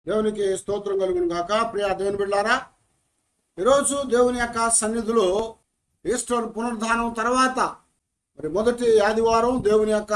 దేవునికి స్తోత్రం కలుగును గాక ప్రియ దేవుని బిడ్డారా ఈరోజు దేవుని యొక్క సన్నిధిలో ఈస్టర్ పునరుద్ధానం తర్వాత మరి మొదటి ఆదివారం దేవుని యొక్క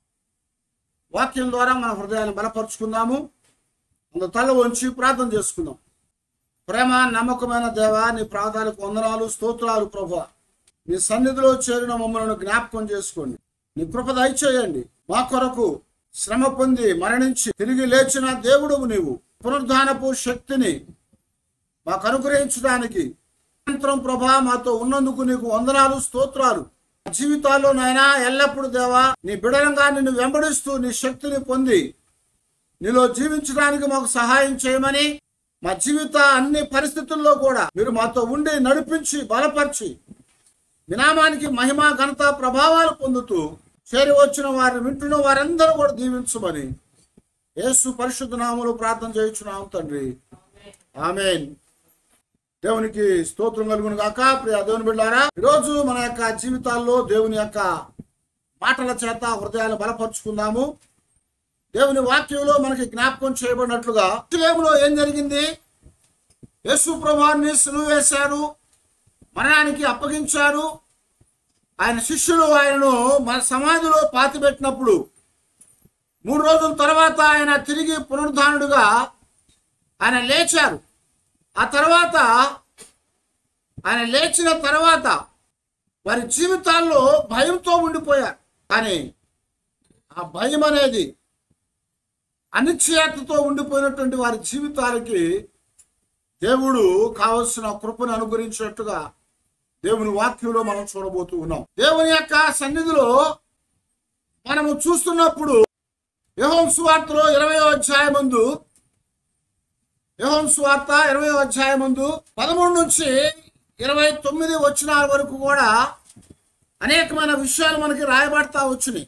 వాక్యం ద్వారా మన హృదయాన్ని బలపరుచుకుందాము అందు తల వంచి ప్రార్థన చేసుకుందాం ప్రేమ నమ్మకమైన దేవ నీ ప్రాధాలకు వందనాలు స్తోత్రాలు ప్రభు నీ సన్నిధిలో చేరిన మమ్మల్ని జ్ఞాపకం చేసుకోండి నీ కృప దయచేయండి మా కొరకు శ్రమ పొంది మరణించి తిరిగి లేచిన దేవుడువు నీవు పునరుద్ధానపు శక్తిని మాకు అనుగ్రహించడానికి సాయంత్రం ప్రభా మాతో ఉన్నందుకు నీకు వందనాలు స్తోత్రాలు మా జీవితాల్లో నాయనా ఎల్లప్పుడూ దేవా నీ బిడలంగా నిన్ను వెంబడిస్తూ నీ శక్తిని పొంది నీలో జీవించడానికి మాకు సహాయం చేయమని మా జీవిత అన్ని పరిస్థితుల్లో కూడా మీరు మాతో ఉండి నడిపించి బలపరిచి వినామానికి మహిమ ఘనత ప్రభావాలు పొందుతూ చేరి వచ్చిన వారిని వింటున్న వారందరూ కూడా దీవించమని యేసు పరిశుద్ధ నామములో ప్రార్థన చేయించున్నాం తండ్రి ఆమెన్ దేవునికి స్తోత్రం కలుగును గాక ప్రియ దేవుని బిడ్డారా ఈరోజు మన యొక్క జీవితాల్లో దేవుని యొక్క మాటల చేత హృదయాలు బలపరుచుకుందాము దేవుని వాక్యంలో మనకి జ్ఞాపకం చేయబడినట్లుగా ఇస్రాయేలులో ఏం జరిగింది యేసు ప్రభాన్ని సులువు వేశారు మరణానికి అప్పగించారు ఆయన శిష్యులు ఆయనను మన సమాధిలో పాతిపెట్టినప్పుడు మూడు రోజుల తర్వాత ఆయన తిరిగి పునరుద్ధానుడుగా ఆయన లేచారు ఆ తర్వాత ఆయన లేచిన తర్వాత వారి జీవితాల్లో భయంతో ఉండిపోయారు కానీ ఆ భయం అనేది అనిశ్చయతతో ఉండిపోయినటువంటి వారి జీవితాలకి దేవుడు కావలసిన కృపను అనుగ్రహించినట్టుగా దేవుని వాక్యంలో మనం చూడబోతూ ఉన్నాం దేవుని యొక్క సన్నిధిలో మనము చూస్తున్నప్పుడు యహోం సువార్తలో ఇరవై అధ్యాయం ముందు యహోం సువార్త ఇరవై అధ్యాయం ముందు పదమూడు నుంచి ఇరవై తొమ్మిది వచ్చిన వరకు కూడా అనేకమైన విషయాలు మనకి రాయబడతా వచ్చినాయి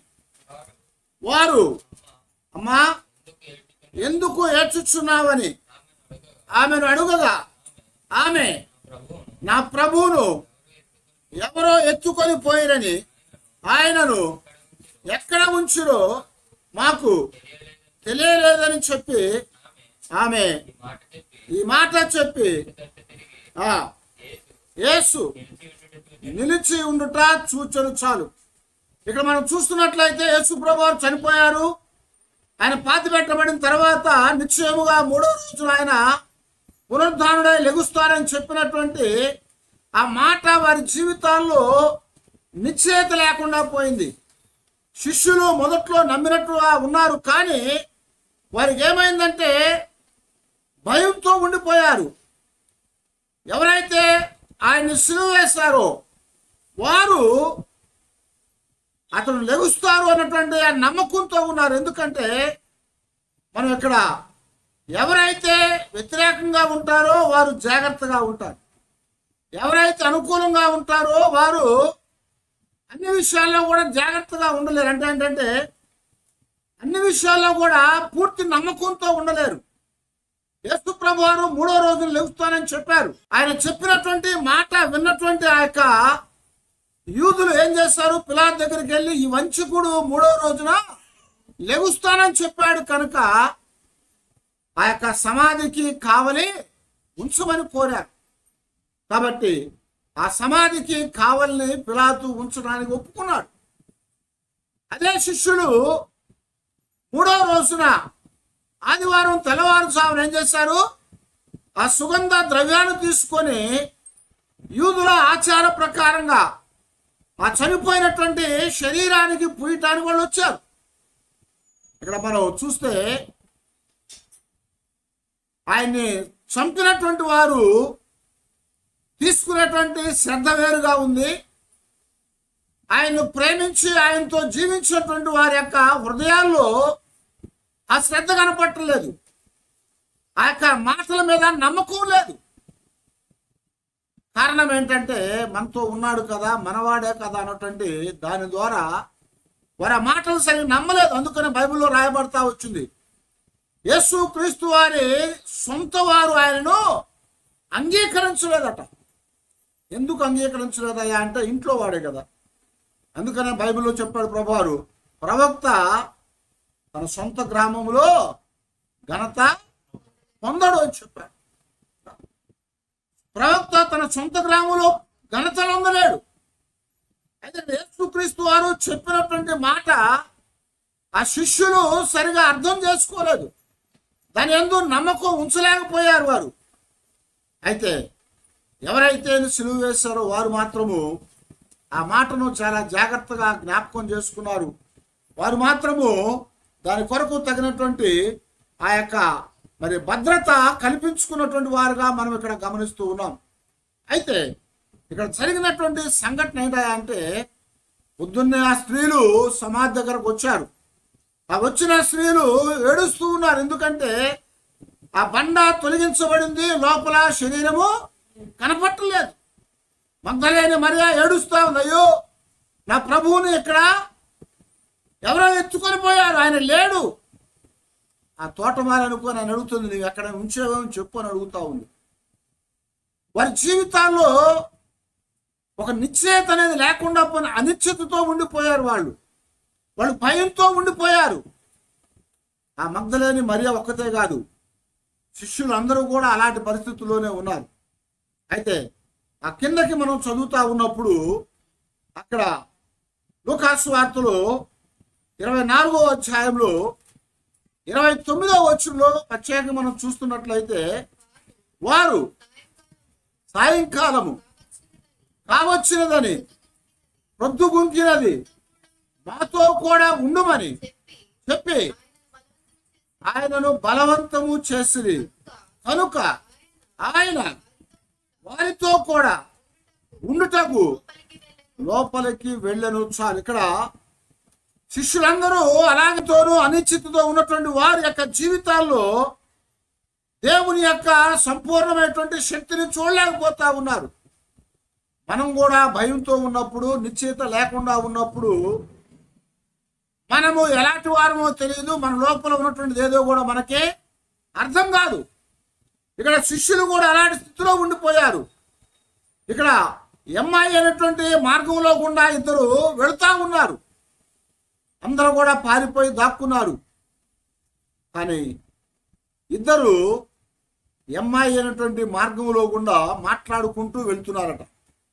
వారు అమ్మా ఎందుకు ఏడ్చుచున్నావని ఆమెను అడుగగా ఆమె నా ప్రభువును ఎవరో ఎత్తుకొని పోయిరని ఆయనను ఎక్కడ ఉంచిరో మాకు తెలియలేదని చెప్పి ఆమె ఈ మాట చెప్పి ఆ యేసు నిలిచి ఉండుట చూచను చాలు ఇక్కడ మనం చూస్తున్నట్లయితే యేసు ప్రభు వారు చనిపోయారు ఆయన పాతి పెట్టబడిన తర్వాత నిశ్చయముగా మూడో రోజున ఆయన పునరుద్ధానుడై లెగుస్తారని చెప్పినటువంటి ఆ మాట వారి జీవితాల్లో నిశ్చయత లేకుండా పోయింది శిష్యులు మొదట్లో నమ్మినట్టుగా ఉన్నారు కానీ వారికి ఏమైందంటే భయంతో ఉండిపోయారు ఎవరైతే ఆయన్ని సిలువ వేశారో వారు అతను లెగుస్తారు అన్నటువంటి ఆ నమ్మకంతో ఉన్నారు ఎందుకంటే మనం ఇక్కడ ఎవరైతే వ్యతిరేకంగా ఉంటారో వారు జాగ్రత్తగా ఉంటారు ఎవరైతే అనుకూలంగా ఉంటారో వారు అన్ని విషయాల్లో కూడా జాగ్రత్తగా ఉండలేరు అంటే ఏంటంటే అన్ని విషయాల్లో కూడా పూర్తి నమ్మకంతో ఉండలేరు యేసు ప్రభు వారు మూడో రోజులు లెగుస్తానని చెప్పారు ఆయన చెప్పినటువంటి మాట విన్నటువంటి ఆ యొక్క యూదులు ఏం చేస్తారు పిలాత్ దగ్గరికి వెళ్ళి ఈ వంచకుడు మూడో రోజున లెగుస్తానని చెప్పాడు కనుక ఆ యొక్క సమాధికి కావలి ఉంచమని కోరారు కాబట్టి ఆ సమాధికి కావలిని పిలాతు ఉంచడానికి ఒప్పుకున్నాడు అదే శిష్యులు మూడో రోజున ఆదివారం తెల్లవారుజామున ఏం చేశారు ఆ సుగంధ ద్రవ్యాన్ని తీసుకొని యూదుల ఆచార ప్రకారంగా ఆ చనిపోయినటువంటి శరీరానికి పూయటానికి వాళ్ళు వచ్చారు ఇక్కడ మనం చూస్తే ఆయన్ని చంపినటువంటి వారు తీసుకునేటువంటి శ్రద్ధ వేరుగా ఉంది ఆయన్ను ప్రేమించి ఆయనతో జీవించినటువంటి వారి యొక్క హృదయాల్లో ఆ శ్రద్ధ కనపట్టలేదు ఆ యొక్క మాటల మీద నమ్మకం లేదు కారణం ఏంటంటే మనతో ఉన్నాడు కదా మనవాడే కదా అన్నటువంటి దాని ద్వారా వారి ఆ మాటలు సరిగ్గా నమ్మలేదు అందుకని బైబిల్లో రాయబడతా వచ్చింది యేసు క్రీస్తు వారి సొంత వారు ఆయనను అంగీకరించలేదట ఎందుకు అంగీకరించలేదయ్యా అంటే ఇంట్లో వాడే కదా అందుకనే బైబిల్లో చెప్పాడు ప్రభువారు ప్రవక్త తన సొంత గ్రామంలో ఘనత పొందడు అని చెప్పారు ప్రవక్త తన సొంత గ్రామంలో ఘనతలు అందలేడు అయితే యేసుక్రీస్తు వారు చెప్పినటువంటి మాట ఆ శిష్యులు సరిగా అర్థం చేసుకోలేదు దాని ఎందు నమ్మకం ఉంచలేకపోయారు వారు అయితే ఎవరైతే సిలువ వేశారో వారు మాత్రము ఆ మాటను చాలా జాగ్రత్తగా జ్ఞాపకం చేసుకున్నారు వారు మాత్రము దాని కొరకు తగినటువంటి ఆ యొక్క మరి భద్రత కల్పించుకున్నటువంటి వారుగా మనం ఇక్కడ గమనిస్తూ ఉన్నాం అయితే ఇక్కడ జరిగినటువంటి సంఘటన ఏంటా అంటే పొద్దున్నే ఆ స్త్రీలు సమాధి దగ్గరకు వచ్చారు ఆ వచ్చిన స్త్రీలు ఏడుస్తూ ఉన్నారు ఎందుకంటే ఆ బండ తొలగించబడింది లోపల శరీరము కనపట్టలేదు మంగలేని మరియా ఏడుస్తా ఉంది అయ్యో నా ప్రభువుని ఇక్కడ ఎవరో ఎత్తుకొని పోయారు ఆయన లేడు ఆ తోటమాలి అనుకొని ఆయన అడుగుతుంది నువ్వు ఎక్కడ ఉంచేవేమో చెప్పు అని అడుగుతా ఉంది వారి జీవితాల్లో ఒక నిశ్చయత అనేది లేకుండా పోయిన అనిశ్చితతో ఉండిపోయారు వాళ్ళు వాళ్ళు భయంతో ఉండిపోయారు ఆ మగ్ధలేని మరియా ఒక్కతే కాదు శిష్యులు అందరూ కూడా అలాంటి పరిస్థితుల్లోనే ఉన్నారు అయితే ఆ కిందకి మనం చదువుతా ఉన్నప్పుడు అక్కడ లూకాసు వార్తలో ఇరవై నాలుగో అధ్యాయంలో ఇరవై తొమ్మిదో వచ్చంలో ప్రత్యేకంగా మనం చూస్తున్నట్లయితే వారు సాయంకాలము కావచ్చినదని ప్రొద్దుగుంకినది మాతో కూడా ఉండుమని చెప్పి ఆయనను బలవంతము చేసిరి కనుక ఆయన వారితో కూడా ఉండుటకు లోపలికి వెళ్ళను చాలు ఇక్కడ శిష్యులందరూ అలాగతోనూ అనిశ్చితతో ఉన్నటువంటి వారి యొక్క జీవితాల్లో దేవుని యొక్క సంపూర్ణమైనటువంటి శక్తిని చూడలేకపోతా ఉన్నారు మనం కూడా భయంతో ఉన్నప్పుడు నిశ్చయిత లేకుండా ఉన్నప్పుడు మనము ఎలాంటి వారమో తెలియదు మన లోపల ఉన్నటువంటిది ఏదో కూడా మనకే అర్థం కాదు ఇక్కడ శిష్యులు కూడా అలాంటి స్థితిలో ఉండిపోయారు ఇక్కడ ఎంఐ అనేటువంటి మార్గంలో గుండా ఇద్దరు వెళుతా ఉన్నారు అందరూ కూడా పారిపోయి దాక్కున్నారు కానీ ఇద్దరు ఎంఐ అనేటువంటి మార్గంలో గుండా మాట్లాడుకుంటూ వెళ్తున్నారట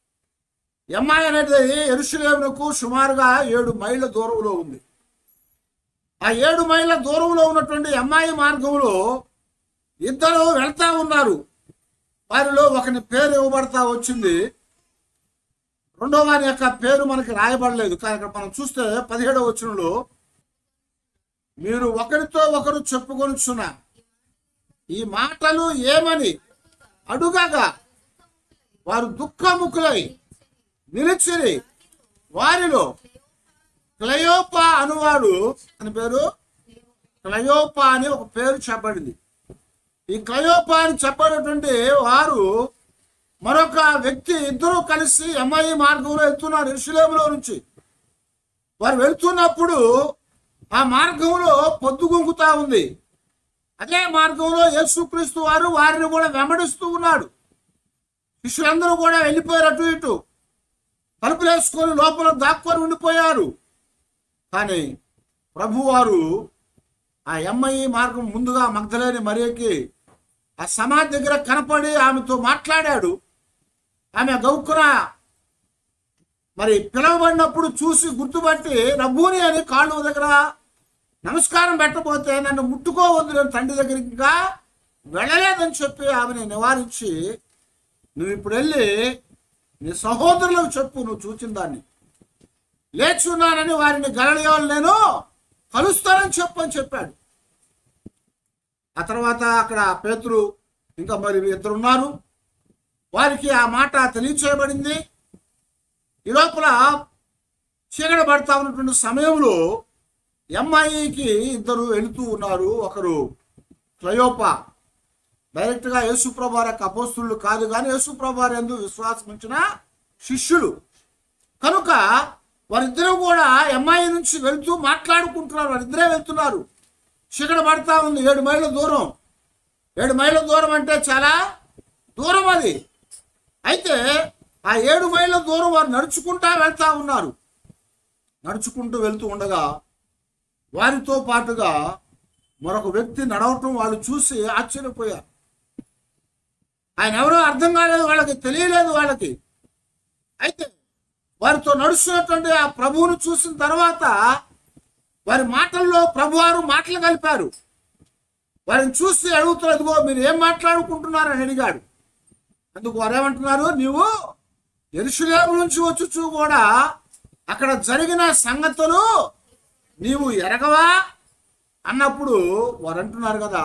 ఎంఐ అనేది ఎరుషులేమునకు సుమారుగా ఏడు మైళ్ళ దూరంలో ఉంది ఆ ఏడు మైళ్ళ దూరంలో ఉన్నటువంటి ఎంఐ మార్గంలో ఇద్దరు వెళ్తా ఉన్నారు వారిలో ఒకని పేరు ఇవ్వబడతా వచ్చింది రెండో వారి యొక్క పేరు మనకి రాయబడలేదు కానీ ఇక్కడ మనం చూస్తే పదిహేడవ వచనంలో మీరు ఒకరితో ఒకరు చెప్పుకొనిచున్న ఈ మాటలు ఏమని అడుగగా వారు దుఃఖముఖులై నిలిచిరి వారిలో క్లయోపా అనువాడు అని పేరు క్లయోపా అని ఒక పేరు చెప్పబడింది ఈ క్లయోపా అని చెప్పబడినటువంటి వారు మరొక వ్యక్తి ఇద్దరు కలిసి ఎంఐ మార్గంలో వెళ్తున్నారు ఇరుషులేములో నుంచి వారు వెళ్తున్నప్పుడు ఆ మార్గంలో పొద్దుగుంకుతా ఉంది అదే మార్గంలో యేసుక్రీస్తు వారు వారిని కూడా వెంబడిస్తూ ఉన్నాడు శిష్యులందరూ కూడా వెళ్ళిపోయారు అటు ఇటు తలుపులు వేసుకొని లోపల దాక్కొని ఉండిపోయారు కానీ ప్రభువారు ఆ ఎంఐ మార్గం ముందుగా మగ్ధలేని మరియకి ఆ సమాధి దగ్గర కనపడి ఆమెతో మాట్లాడాడు ఆమె గౌక్కున మరి పిలవబడినప్పుడు చూసి గుర్తుపట్టి రబ్బూని అని కాళ్ళు దగ్గర నమస్కారం పెట్టబోతే నన్ను ముట్టుకోవద్దు నేను తండ్రి దగ్గరికి ఇంకా వెళ్ళలేదని చెప్పి ఆమెని నివారించి నువ్వు ఇప్పుడు వెళ్ళి నీ సహోదరులకు చెప్పు నువ్వు చూచిన దాన్ని లేచున్నానని వారిని గలలియోలు నేను కలుస్తానని చెప్పు అని చెప్పాడు ఆ తర్వాత అక్కడ పేతురు ఇంకా మరి ఇద్దరు ఉన్నారు వారికి ఆ మాట తెలియచేయబడింది ఈ లోపల చీకటి పడతా ఉన్నటువంటి సమయంలో ఎంఐకి ఇద్దరు వెళుతూ ఉన్నారు ఒకరు క్లయోపా డైరెక్ట్గా యేసుప్రభార్ యొక్క అపోస్తులు కాదు కానీ యేసుప్రభార్ ఎందు విశ్వాసం ఉంచిన శిష్యులు కనుక వారిద్దరూ కూడా ఎంఐ నుంచి వెళ్తూ మాట్లాడుకుంటున్నారు వారిద్దరే వెళ్తున్నారు చీకటి పడతా ఉంది ఏడు మైళ్ళ దూరం ఏడు మైళ్ళ దూరం అంటే చాలా దూరం అది అయితే ఆ ఏడు మైళ్ళ దూరం వారు నడుచుకుంటా వెళ్తా ఉన్నారు నడుచుకుంటూ వెళ్తూ ఉండగా వారితో పాటుగా మరొక వ్యక్తి నడవటం వాళ్ళు చూసి ఆశ్చర్యపోయారు ఆయన ఎవరో అర్థం కాలేదు వాళ్ళకి తెలియలేదు వాళ్ళకి అయితే వారితో నడుస్తున్నటువంటి ఆ ప్రభువును చూసిన తర్వాత వారి మాటల్లో ప్రభువారు మాటలు కలిపారు వారిని చూసి అడుగుతున్నదిగో మీరు ఏం మాట్లాడుకుంటున్నారని అడిగాడు అందుకు వారు ఏమంటున్నారు నీవు ఎరుషులేము నుంచి వచ్చుచు కూడా అక్కడ జరిగిన సంగతులు నీవు ఎరగవా అన్నప్పుడు వారు అంటున్నారు కదా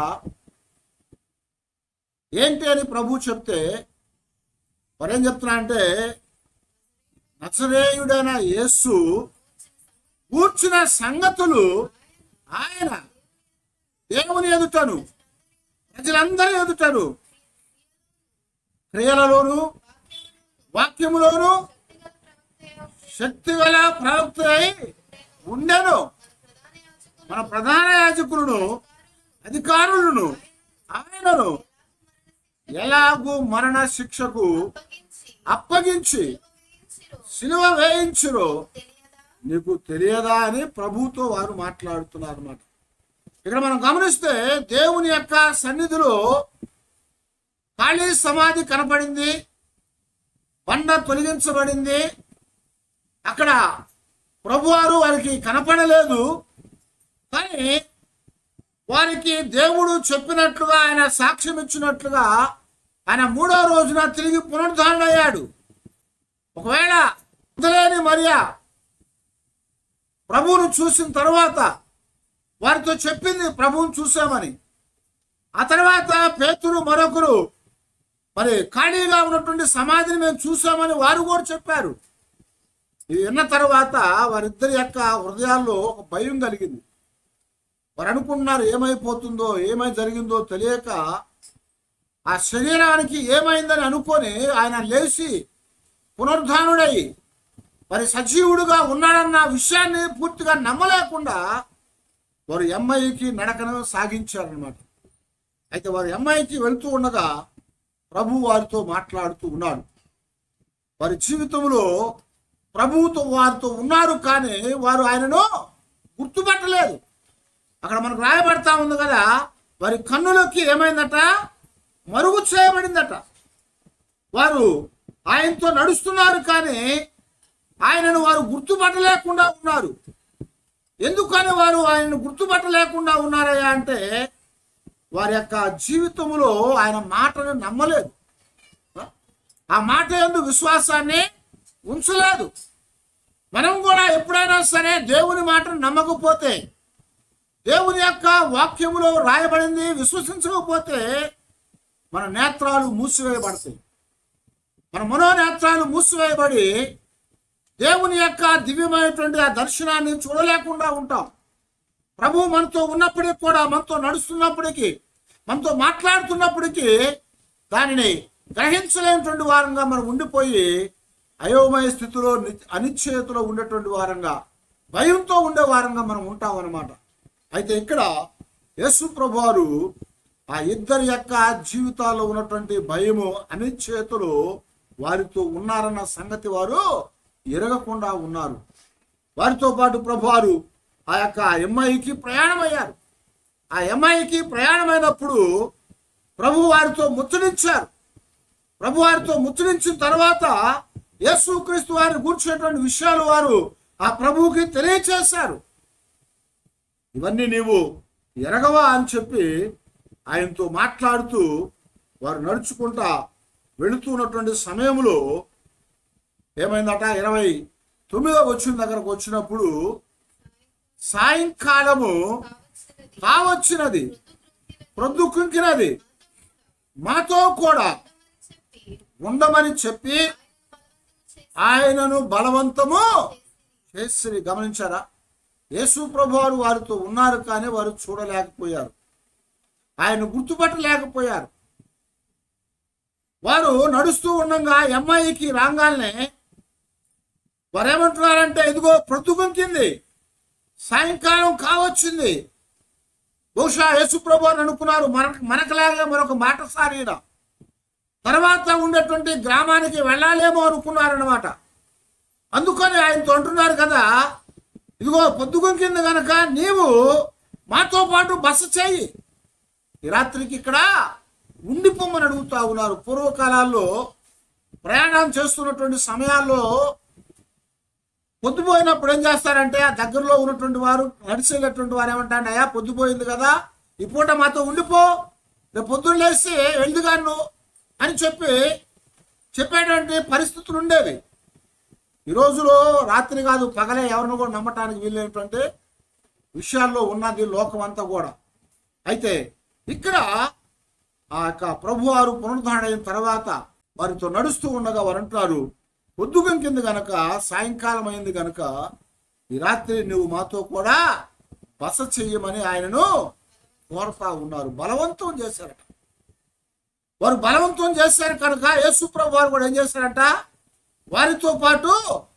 ఏంటి అని ప్రభు చెప్తే వారు ఏం చెప్తున్నారంటే నచరేయుడైన యేసు కూర్చున్న సంగతులు ఆయన దేవుని ఎదుటను ప్రజలందరి ఎదుటను క్రియలలోను వాక్యములోను శక్తి గల ప్రవక్త అయి ఉండెను మన ప్రధాన యాజకులను అధికారులను ఆయనను ఎలాగూ మరణ శిక్షకు అప్పగించి సిలువ వేయించురో నీకు తెలియదా అని ప్రభుతో వారు మాట్లాడుతున్నారు అన్నమాట ఇక్కడ మనం గమనిస్తే దేవుని యొక్క సన్నిధిలో ఖాళీ సమాధి కనపడింది బండ తొలగించబడింది అక్కడ ప్రభువారు వారికి కనపడలేదు కానీ వారికి దేవుడు చెప్పినట్లుగా ఆయన సాక్ష్యం ఇచ్చినట్లుగా ఆయన మూడో రోజున తిరిగి పునరుద్ధరణ అయ్యాడు ఒకవేళ వదలేని మరియా ప్రభువును చూసిన తర్వాత వారితో చెప్పింది ప్రభువును చూసామని ఆ తర్వాత పేతురు మరొకరు మరి ఖాళీగా ఉన్నటువంటి సమాధిని మేము చూసామని వారు కూడా చెప్పారు ఇది విన్న తర్వాత వారిద్దరి యొక్క హృదయాల్లో ఒక భయం కలిగింది వారు అనుకుంటున్నారు ఏమైపోతుందో ఏమై జరిగిందో తెలియక ఆ శరీరానికి ఏమైందని అనుకొని ఆయన లేచి పునరుద్ధానుడై మరి సజీవుడుగా ఉన్నాడన్న విషయాన్ని పూర్తిగా నమ్మలేకుండా వారు ఎంఐకి నడకను సాగించారనమాట అయితే వారు ఎంఐకి వెళ్తూ ఉండగా ప్రభు వారితో మాట్లాడుతూ ఉన్నాడు వారి జీవితంలో ప్రభువుతో వారితో ఉన్నారు కానీ వారు ఆయనను గుర్తుపట్టలేదు అక్కడ మనకు రాయబడతా ఉంది కదా వారి కన్నులకి ఏమైందట మరుగు చేయబడిందట వారు ఆయనతో నడుస్తున్నారు కానీ ఆయనను వారు గుర్తుపట్టలేకుండా ఉన్నారు ఎందుకని వారు ఆయనను గుర్తుపట్టలేకుండా ఉన్నారయ్యా అంటే వారి యొక్క జీవితంలో ఆయన మాటను నమ్మలేదు ఆ మాట ఎందు విశ్వాసాన్ని ఉంచలేదు మనం కూడా ఎప్పుడైనా సరే దేవుని మాటను నమ్మకపోతే దేవుని యొక్క వాక్యములో రాయబడింది విశ్వసించకపోతే మన నేత్రాలు మూసివేయబడతాయి మన మనోనేత్రాలు మూసివేయబడి దేవుని యొక్క దివ్యమైనటువంటి ఆ దర్శనాన్ని చూడలేకుండా ఉంటాం ప్రభు మనతో ఉన్నప్పటికీ కూడా మనతో నడుస్తున్నప్పటికీ మనతో మాట్లాడుతున్నప్పటికీ దానిని గ్రహించలేనటువంటి వారంగా మనం ఉండిపోయి అయోమయ స్థితిలో ని- అనిశ్చయతలో ఉండేటువంటి వారంగా భయంతో ఉండే వారంగా మనం ఉంటాం అన్నమాట అయితే ఇక్కడ యేసు ప్రభువారు ఆ ఇద్దరి యొక్క జీవితాల్లో ఉన్నటువంటి భయము అనిశ్చయతలు వారితో ఉన్నారన్న సంగతి వారు ఎరగకుండా ఉన్నారు వారితో పాటు ప్రభువారు ఆ యొక్క ఎంఐకి ప్రయాణమయ్యారు ఆ ఎంఐకి ప్రయాణమైనప్పుడు ప్రభు వారితో ముచ్చడించారు ప్రభు వారితో ముచ్చరించిన తర్వాత యేసుక్రీస్తు వారిని కూర్చున్నటువంటి విషయాలు వారు ఆ ప్రభువుకి తెలియచేశారు ఇవన్నీ నీవు ఎరగవా అని చెప్పి ఆయనతో మాట్లాడుతూ వారు నడుచుకుంటా వెళుతున్నటువంటి సమయంలో ఏమైందట ఇరవై తొమ్మిదవ వచ్చిన దగ్గరకు వచ్చినప్పుడు సాయంకాలము కావచ్చినది ప్రొద్దుకుంకినది మాతో కూడా ఉండమని చెప్పి ఆయనను బలవంతము చేసి గమనించారా యేసు ప్రభు వారు వారితో ఉన్నారు కానీ వారు చూడలేకపోయారు ఆయన గుర్తుపట్టలేకపోయారు వారు నడుస్తూ ఉండగా ఎంఐకి రాగానే వారు ఏమంటున్నారంటే ఇదిగో ప్రొద్దుకుంకింది సాయంకాలం కావచ్చింది బహుశా యేసుప్రభు అని అనుకున్నారు మన మనకులాగే మరొక మాట సారీన తర్వాత ఉండేటువంటి గ్రామానికి వెళ్ళాలేమో అనుకున్నారన్నమాట అందుకని ఆయనతో అంటున్నారు కదా ఇదిగో పొద్దుగుంకింది గనక నీవు మాతో పాటు బస చేయి ఈ రాత్రికి ఇక్కడ ఉండిపోమని అడుగుతా ఉన్నారు పూర్వకాలాల్లో ప్రయాణం చేస్తున్నటువంటి సమయాల్లో పొద్దుపోయినప్పుడు ఏం చేస్తారంటే ఆ దగ్గరలో ఉన్నటువంటి వారు నడిచేటటువంటి వారు ఏమంటారు అయ్యా పొద్దుపోయింది కదా ఈ పూట మాతో ఉండిపో రేపు పొద్దున్న లేచి వెళ్దుగాను అని చెప్పి చెప్పేటువంటి పరిస్థితులు ఉండేవి ఈ రోజులో రాత్రి కాదు పగలే ఎవరిని కూడా నమ్మటానికి వీలైనటువంటి విషయాల్లో ఉన్నది లోకం అంతా కూడా అయితే ఇక్కడ ఆ యొక్క ప్రభువారు పునరుద్ధరణ అయిన తర్వాత వారితో నడుస్తూ ఉండగా వారు అంటున్నారు పొద్దుగం కింద గనక సాయంకాలం అయింది గనక ఈ రాత్రి నువ్వు మాతో కూడా బస చెయ్యమని ఆయనను కోరుతా ఉన్నారు బలవంతం చేశారట వారు బలవంతం చేశారు కనుక యేసు ప్రభు వారు కూడా ఏం చేశారంట వారితో పాటు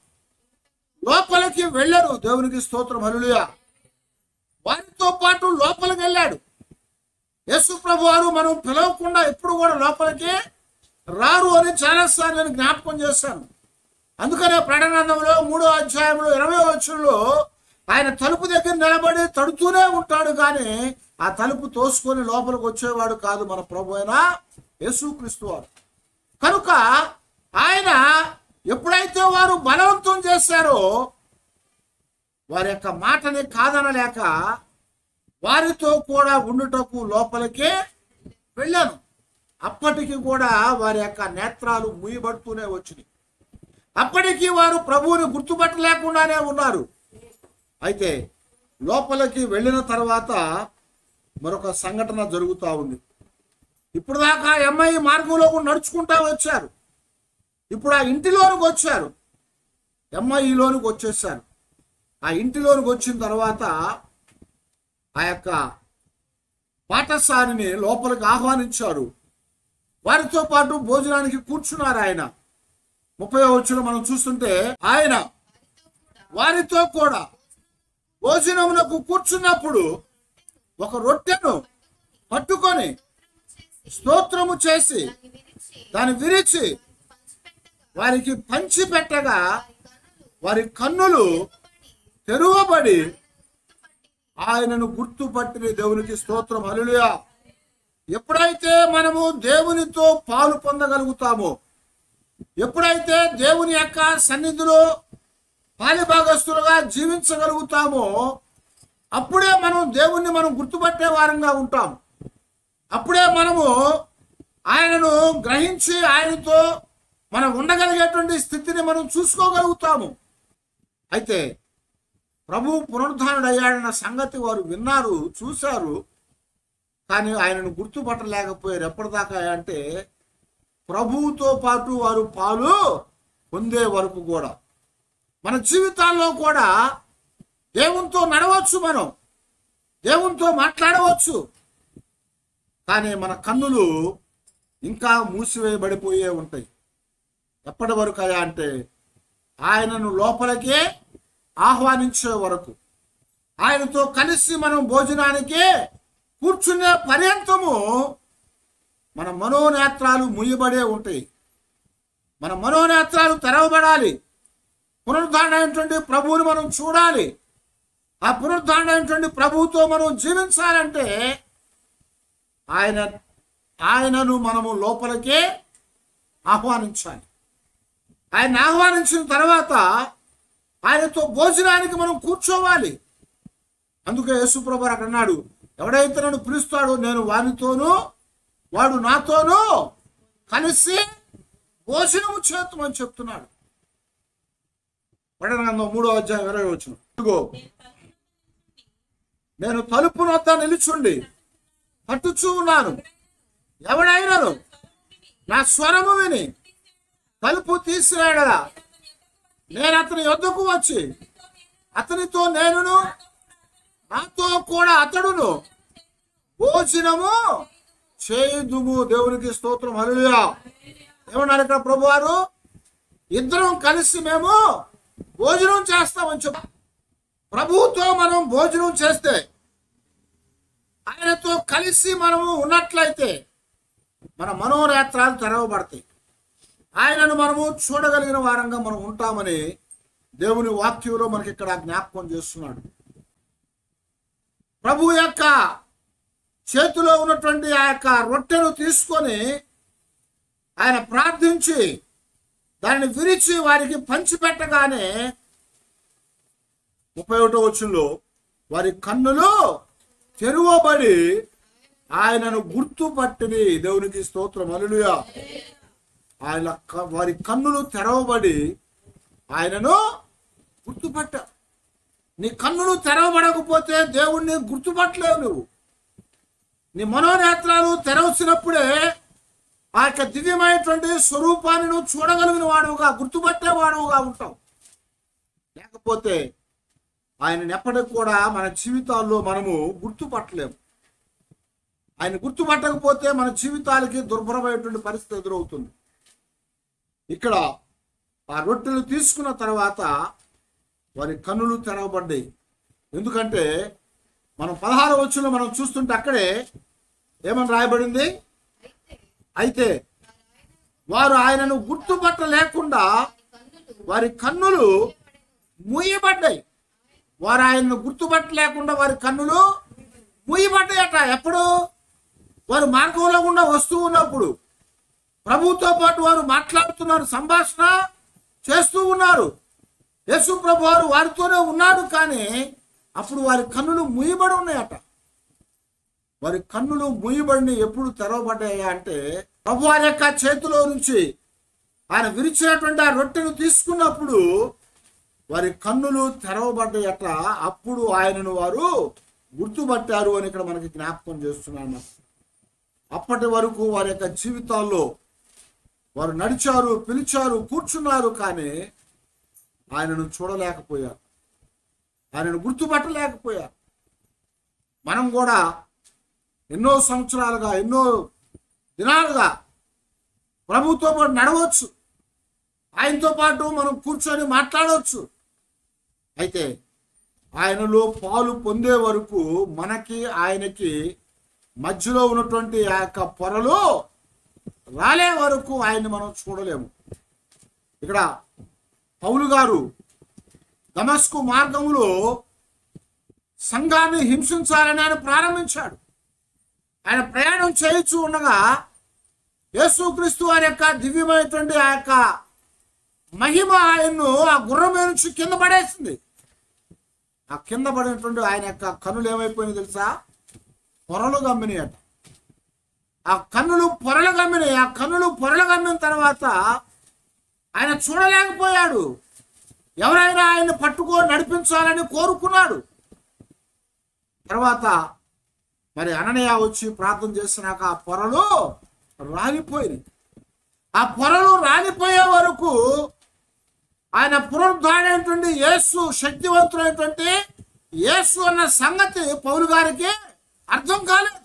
లోపలికి వెళ్ళారు దేవునికి స్తోత్రం హరులుయా వారితో పాటు లోపలికి వెళ్ళాడు యేసు ప్రభు వారు మనం పిలవకుండా ఎప్పుడు కూడా లోపలికి రారు అని చాలాసార్లు నేను జ్ఞాపకం చేశాను అందుకనే ప్రణానందంలో మూడో అధ్యాయంలో ఇరవై వచ్చంలో ఆయన తలుపు దగ్గర నిలబడి తడుతూనే ఉంటాడు కానీ ఆ తలుపు తోసుకొని లోపలికి వచ్చేవాడు కాదు మన ప్రభు అయిన యేసుక్రీస్తు వారు కనుక ఆయన ఎప్పుడైతే వారు బలవంతం చేశారో వారి యొక్క మాటని కాదనలేక వారితో కూడా ఉండుటకు లోపలికి వెళ్ళాను అప్పటికి కూడా వారి యొక్క నేత్రాలు ముయ్యబడుతూనే వచ్చినాయి అప్పటికి వారు ప్రభువుని గుర్తుపట్టలేకుండానే ఉన్నారు అయితే లోపలికి వెళ్ళిన తర్వాత మరొక సంఘటన జరుగుతూ ఉంది ఇప్పుడు దాకా ఎంఐ మార్గంలో కూడా నడుచుకుంటా వచ్చారు ఇప్పుడు ఆ ఇంటిలోనికి వచ్చారు ఎంఐలోనికి వచ్చేసారు ఆ ఇంటిలోనికి వచ్చిన తర్వాత ఆ యొక్క పాఠశాలని లోపలికి ఆహ్వానించారు వారితో పాటు భోజనానికి కూర్చున్నారు ఆయన ముప్పై వచ్చిన మనం చూస్తుంటే ఆయన వారితో కూడా భోజనమునకు కూర్చున్నప్పుడు ఒక రొట్టెను పట్టుకొని స్తోత్రము చేసి దాన్ని విరిచి వారికి పంచి పెట్టగా వారి కన్నులు తెరువబడి ఆయనను గుర్తుపట్టిన దేవునికి స్తోత్రం హల్లెలూయా ఎప్పుడైతే మనము దేవునితో పాలు పొందగలుగుతామో ఎప్పుడైతే దేవుని యొక్క సన్నిధిలో పాలిభాగస్తులుగా జీవించగలుగుతామో అప్పుడే మనం దేవుణ్ణి మనం గుర్తుపట్టే వారంగా ఉంటాం అప్పుడే మనము ఆయనను గ్రహించి ఆయనతో మనం ఉండగలిగేటువంటి స్థితిని మనం చూసుకోగలుగుతాము అయితే ప్రభు పునరుద్ధానుడయ్యాడన్న సంగతి వారు విన్నారు చూశారు కానీ ఆయనను గుర్తుపట్టలేకపోయారు ఎప్పటిదాకా అంటే ప్రభువుతో పాటు వారు పాలు పొందే వరకు కూడా మన జీవితాల్లో కూడా దేవునితో నడవచ్చు మనం దేవునితో మాట్లాడవచ్చు కానీ మన కన్నులు ఇంకా మూసివేయబడిపోయే ఉంటాయి ఎప్పటి వరకు అయ్యా అంటే ఆయనను లోపలికే ఆహ్వానించే వరకు ఆయనతో కలిసి మనం భోజనానికి కూర్చునే పర్యంతము మన మనోనేత్రాలు ముయ్యబడే ఉంటాయి మన మనోనేత్రాలు తెరవబడాలి పునరుద్ధారణమైనటువంటి ప్రభువుని మనం చూడాలి ఆ పునరుద్ధారణమైనటువంటి ప్రభువుతో మనం జీవించాలంటే ఆయన ఆయనను మనము లోపలికే ఆహ్వానించాలి ఆయన ఆహ్వానించిన తర్వాత ఆయనతో భోజనానికి మనం కూర్చోవాలి అందుకే యేసుప్రభు అక్కడ అన్నాడు ఎవడైతే నన్ను పిలుస్తాడో నేను వానితోనూ వాడు నాతోనూ కలిసి భోజనము చేతమని చెప్తున్నాడు పడనందం మూడో అధ్యాయం ఇరవై వచ్చిన ఇదిగో నేను తలుపు నొద్ద నిలుచుండి పట్టుచూ ఉన్నాను ఎవడైనాను నా స్వరము విని తలుపు తీసిరాడలా నేను అతని యొద్దకు వచ్చి అతనితో నేనును నాతో కూడా అతడును భోజనము చేయుదుము దేవునికి స్తోత్రం హల్లెలూయా ఏమన్నారు ఇక్కడ ప్రభువారు ఇద్దరం కలిసి మేము భోజనం చేస్తామని చెప్పు ప్రభువుతో మనం భోజనం చేస్తే ఆయనతో కలిసి మనము ఉన్నట్లయితే మన మనోనేత్రాలు తెరవబడతాయి ఆయనను మనము చూడగలిగిన వారంగా మనం ఉంటామని దేవుని వాక్యంలో మనకి ఇక్కడ జ్ఞాపకం చేస్తున్నాడు ప్రభు యొక్క చేతిలో ఉన్నటువంటి ఆ యొక్క రొట్టెను తీసుకొని ఆయన ప్రార్థించి దాన్ని విరిచి వారికి పంచిపెట్టగానే ముప్పై ఒకటో వచ్చంలో వారి కన్నులు తెరువబడి ఆయనను గుర్తుపట్టిని దేవునికి స్తోత్రం అలులుయా ఆయన క- వారి కన్నులు తెరవబడి ఆయనను గుర్తుపట్ట నీ కన్నులు తెరవబడకపోతే దేవుణ్ణి గుర్తుపట్టలేవు నువ్వు నీ మనోనేత్రాలు తెరవచ్చినప్పుడే ఆ యొక్క దివ్యమైనటువంటి స్వరూపాన్ని నువ్వు చూడగలిగిన వాడుగా గుర్తుపట్టే వాడుగా ఉంటావు లేకపోతే ఆయన ఎప్పటికి కూడా మన జీవితాల్లో మనము గుర్తుపట్టలేము ఆయన గుర్తుపట్టకపోతే మన జీవితాలకి దుర్భరమైనటువంటి పరిస్థితి ఎదురవుతుంది ఇక్కడ ఆ రొట్టెలు తీసుకున్న తర్వాత వారి కన్నులు తెరవబడ్డాయి ఎందుకంటే మనం పదహారు వచ్చులో మనం చూస్తుంటే అక్కడే ఏమని రాయబడింది అయితే వారు ఆయనను గుర్తుపట్టలేకుండా వారి కన్నులు మూయబడ్డాయి వారు ఆయనను గుర్తుపట్టలేకుండా వారి కన్నులు మూయబడ్డాయట ఎప్పుడు వారు మార్గంలో గుండా వస్తూ ఉన్నప్పుడు ప్రభుతో పాటు వారు మాట్లాడుతున్నారు సంభాషణ చేస్తూ ఉన్నారు యేసు ప్రభు వారు వారితోనే ఉన్నాడు కానీ అప్పుడు వారి కన్నులు మూయబడి ఉన్నాయట వారి కన్నులు మూయబడిని ఎప్పుడు తెరవబడ్డాయా అంటే ప్రభు వారి యొక్క చేతిలో నుంచి ఆయన విరిచినటువంటి ఆ రొట్టెను తీసుకున్నప్పుడు వారి కన్నులు తెరవబడ్డాయట అప్పుడు ఆయనను వారు గుర్తుపట్టారు అని ఇక్కడ మనకి జ్ఞాపకం చేస్తున్నాను అప్పటి వరకు వారి యొక్క జీవితాల్లో వారు నడిచారు పిలిచారు కూర్చున్నారు కానీ ఆయనను చూడలేకపోయారు ఆయనను గుర్తుపట్టలేకపోయారు మనం కూడా ఎన్నో సంవత్సరాలుగా ఎన్నో దినాలుగా ప్రభుతో పాటు నడవచ్చు ఆయనతో పాటు మనం కూర్చొని మాట్లాడవచ్చు అయితే ఆయనలో పాలు పొందే వరకు మనకి ఆయనకి మధ్యలో ఉన్నటువంటి ఆ యొక్క పొరలు రాలే వరకు ఆయన్ని మనం చూడలేము ఇక్కడ పౌలు గారు దమస్కు మార్గంలో సంఘాన్ని హింసించాలని ఆయన ప్రారంభించాడు ఆయన ప్రయాణం చేయించు ఉండగా యేసుక్రీస్తు వారి యొక్క దివ్యమైనటువంటి ఆ యొక్క మహిమ ఆయన్ను ఆ గుర్రం మీద నుంచి కింద పడేసింది ఆ కింద పడినటువంటి ఆయన యొక్క కన్నులు ఏమైపోయింది తెలుసా పొరలు గమ్మినాయి అట ఆ కన్నులు పొరలు గమ్మినాయి ఆ కన్నులు పొరలు గమ్మిన తర్వాత ఆయన చూడలేకపోయాడు ఎవరైనా ఆయన పట్టుకొని నడిపించాలని కోరుకున్నాడు తర్వాత మరి అననయ వచ్చి ప్రార్థన చేసినాక ఆ పొరలు రాలిపోయినాయి ఆ పొరలు రాలిపోయే వరకు ఆయన పునరుద్ధారైనటువంటి యేసు శక్తివంతుడైనటువంటి యేసు అన్న సంగతి పౌలు గారికి అర్థం కాలేదు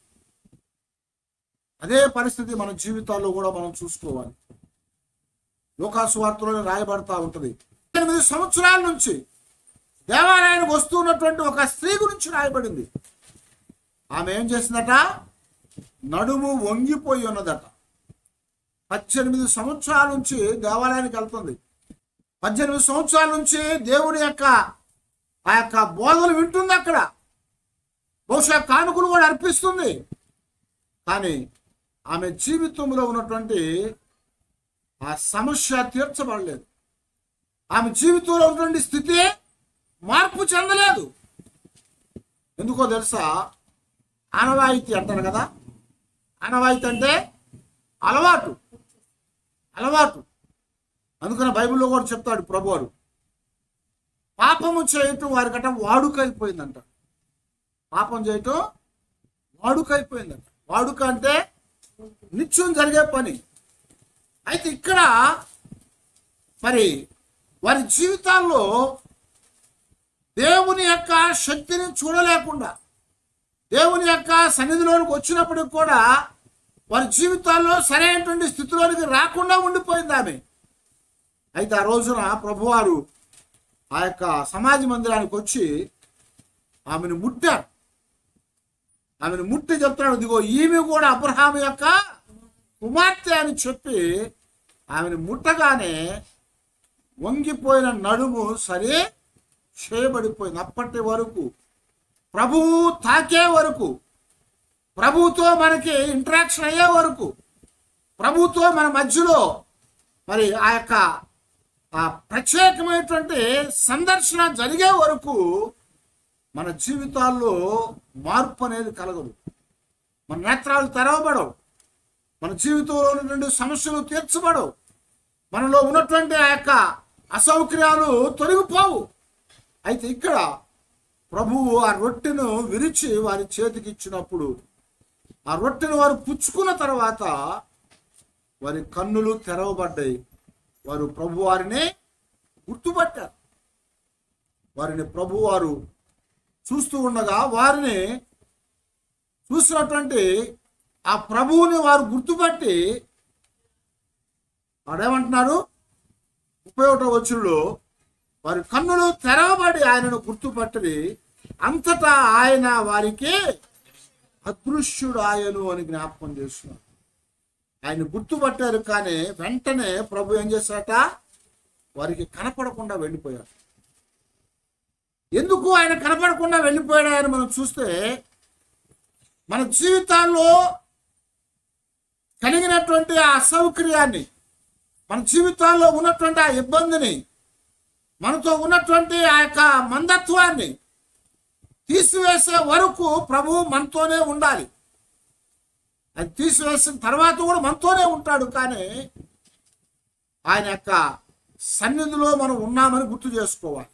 అదే పరిస్థితి మన జీవితాల్లో కూడా మనం చూసుకోవాలి లోకాసు వార్తలోనే రాయబడతా ఉంటది ఎనిమిది సంవత్సరాల నుంచి దేవాలయానికి వస్తున్నటువంటి ఒక స్త్రీ గురించి రాయబడింది ఆమె ఏం చేసిందట నడుము వంగిపోయి ఉన్నదట పద్దెనిమిది సంవత్సరాల నుంచి దేవాలయానికి వెళ్తుంది పద్దెనిమిది సంవత్సరాల నుంచి దేవుని యొక్క ఆ యొక్క బోధలు వింటుంది అక్కడ బహుశా కానుకలు కూడా అర్పిస్తుంది కానీ ఆమె జీవితంలో ఉన్నటువంటి ఆ సమస్య తీర్చబడలేదు ఆమె జీవితంలో ఉన్నటువంటి స్థితి మార్పు చెందలేదు ఎందుకో తెలుసా ఆనవాయితీ అంటారు కదా ఆనవాయితీ అంటే అలవాటు అలవాటు అందుకని బైబిల్లో కూడా చెప్తాడు ప్రభువారు పాపము చేయటం వారికట వాడుకైపోయిందంట పాపం చేయటం వాడుకైపోయిందంట వాడుక అంటే నిత్యం జరిగే పని అయితే ఇక్కడ మరి వారి జీవితాల్లో దేవుని యొక్క శక్తిని చూడలేకుండా దేవుని యొక్క సన్నిధిలోనికి వచ్చినప్పటికి కూడా వారి జీవితాల్లో సరైనటువంటి స్థితిలోనికి రాకుండా ఉండిపోయింది ఆమె అయితే ఆ రోజున ప్రభువారు ఆ యొక్క సమాజ మందిరానికి వచ్చి ఆమెను ముట్టారు ఆమెను ముట్టి చెప్తున్నాడు ఇదిగో ఈమె కూడా అబ్రహాం యొక్క కుమార్తె అని చెప్పి ఆమెను ముట్టగానే వంగిపోయిన నడుము సరే చేయబడిపోయింది అప్పటి వరకు ప్రభువు తాకే వరకు ప్రభువుతో మనకి ఇంటరాక్షన్ అయ్యే వరకు ప్రభువుతో మన మధ్యలో మరి ఆ యొక్క ఆ ప్రత్యేకమైనటువంటి సందర్శన జరిగే వరకు మన జీవితాల్లో మార్పు అనేది కలగదు మన నేత్రాలు తెరవబడవు మన జీవితంలో ఉన్నటువంటి సమస్యలు తీర్చబడవు మనలో ఉన్నటువంటి ఆ యొక్క అసౌకర్యాలు తొలగిపోవు అయితే ఇక్కడ ప్రభువు ఆ రొట్టెను విరిచి వారి చేతికి ఇచ్చినప్పుడు ఆ రొట్టెను వారు పుచ్చుకున్న తర్వాత వారి కన్నులు తెరవబడ్డాయి వారు ప్రభు వారిని గుర్తుపట్టారు వారిని ప్రభు వారు చూస్తూ ఉండగా వారిని చూసినటువంటి ఆ ప్రభువుని వారు గుర్తుపట్టి వాడేమంటున్నారు ముప్పై ఒకటో వచ్చుల్లో వారి కన్నులు తెరవబడి ఆయనను గుర్తుపట్టి అంతటా ఆయన వారికి అదృశ్యుడు ఆయను అని జ్ఞాపకం చేస్తున్నారు ఆయన గుర్తుపట్టారు కానీ వెంటనే ప్రభు ఏం చేశారట వారికి కనపడకుండా వెళ్ళిపోయారు ఎందుకు ఆయన కనపడకుండా వెళ్ళిపోయాడని మనం చూస్తే మన జీవితాల్లో కలిగినటువంటి ఆ అసౌకర్యాన్ని మన జీవితాల్లో ఉన్నటువంటి ఆ ఇబ్బందిని మనతో ఉన్నటువంటి ఆ యొక్క మందత్వాన్ని తీసివేసే వరకు ప్రభువు మనతోనే ఉండాలి అది తీసివేసిన తర్వాత కూడా మనతోనే ఉంటాడు కానీ ఆయన యొక్క సన్నిధిలో మనం ఉన్నామని గుర్తు చేసుకోవాలి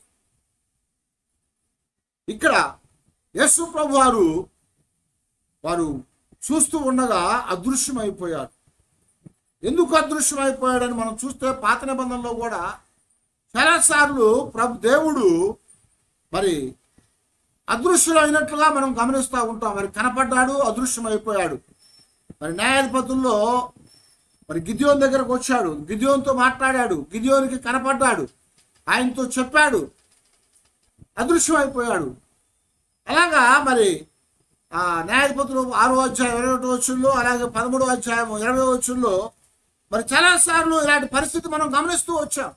ఇక్కడ యేసు ప్రభు వారు వారు చూస్తూ ఉండగా అదృశ్యమైపోయాడు ఎందుకు అదృశ్యమైపోయాడని మనం చూస్తే పాత నిబంధనలో కూడా చాలాసార్లు ప్రభు దేవుడు మరి అదృశ్యులైనట్లుగా మనం గమనిస్తూ ఉంటాం మరి కనపడ్డాడు అదృశ్యమైపోయాడు మరి న్యాయాధిపతుల్లో మరి గిద్యోన్ దగ్గరకు వచ్చాడు గిద్యోన్తో మాట్లాడాడు గిద్యోనికి కనపడ్డాడు ఆయనతో చెప్పాడు అదృశ్యమైపోయాడు అలాగా మరి ఆ న్యాయాధిపతులు ఆరో అధ్యాయం ఇరవై ఒకటి వచ్చుల్లో అలాగే పదమూడో అధ్యాయం ఇరవై వచ్చుల్లో మరి చాలాసార్లు ఇలాంటి పరిస్థితి మనం గమనిస్తూ వచ్చాం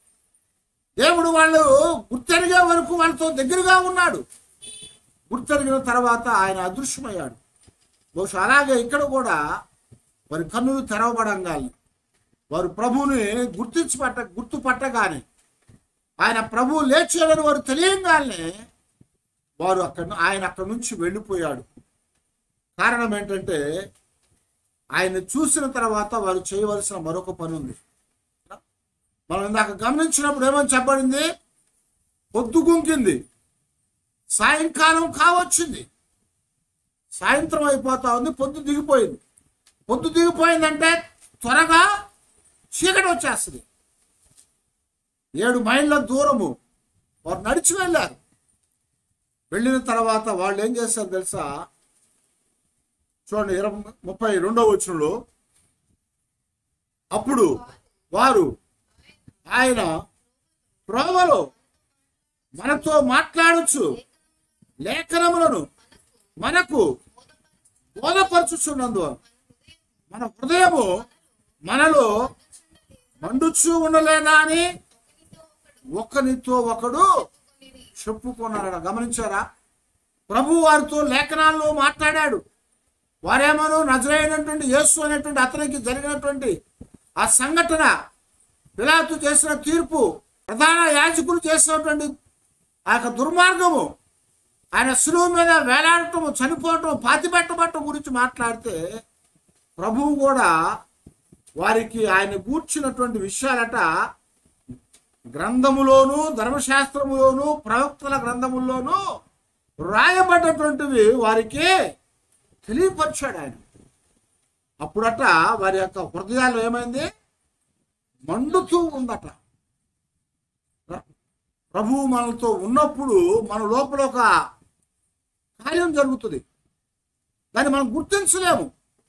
దేవుడు వాళ్ళు గుర్తెరిగే వరకు వాళ్ళతో దగ్గరగా ఉన్నాడు గుర్తెరిగిన తర్వాత ఆయన అదృశ్యమయ్యాడు బహుశా అలాగే ఇక్కడ కూడా వారి కన్నులు తెరవబడంగాలి వారు ప్రభువుని గుర్తించి పట్ట గుర్తుపట్టగానే ఆయన ప్రభువు లేచాడని వారు తెలియంగానే వారు అక్కడ ఆయన అక్కడి నుంచి వెళ్ళిపోయాడు కారణం ఏంటంటే ఆయన చూసిన తర్వాత వారు చేయవలసిన మరొక పని ఉంది మనం ఇందాక గమనించినప్పుడు ఏమని చెప్పబడింది పొద్దు గుంకింది సాయంకాలం కావచ్చింది సాయంత్రం అయిపోతా ఉంది పొద్దు దిగిపోయింది పొద్దు దిగిపోయిందంటే త్వరగా చీకటి వచ్చేస్తుంది ఏడు మైళ్ళ దూరము వారు నడిచి వెళ్ళారు వెళ్ళిన తర్వాత వాళ్ళు ఏం చేస్తారు తెలుసా చూడండి ఇరవై ముప్పై రెండవ వచనంలో అప్పుడు వారు ఆయన ప్రోమలో మనతో మాట్లాడచ్చు లేఖనములను మనకు బోధపరచుచున్నందు మన హృదయము మనలో మండుచూ ఉండలేదా అని ఒకరితో ఒకడు చెప్పుకున్నారట గమనించారా ప్రభు వారితో లేఖనాల్లో మాట్లాడాడు వారేమను నజరైనటువంటి యేసు అనేటువంటి అతనికి జరిగినటువంటి ఆ సంఘటన పిలాతు చేసిన తీర్పు ప్రధాన యాజకులు చేసినటువంటి ఆ యొక్క దుర్మార్గము ఆయన సులువు మీద వేలాడటం చనిపోవటం పాతిపెట్టబట్టం గురించి మాట్లాడితే ప్రభువు కూడా వారికి ఆయన గూర్చినటువంటి విషయాలట గ్రంథములోను ధర్మశాస్త్రములోను ప్రవక్తల గ్రంథముల్లోనూ రాయబడ్డటువంటివి వారికి తెలియపరిచాడు ఆయన అప్పుడట వారి యొక్క హృదయాలు ఏమైంది మండుతూ ఉందట ప్ర- ప్రభువు మనతో ఉన్నప్పుడు మన లోపల ఒక కార్యం జరుగుతుంది దాన్ని మనం గుర్తించలేము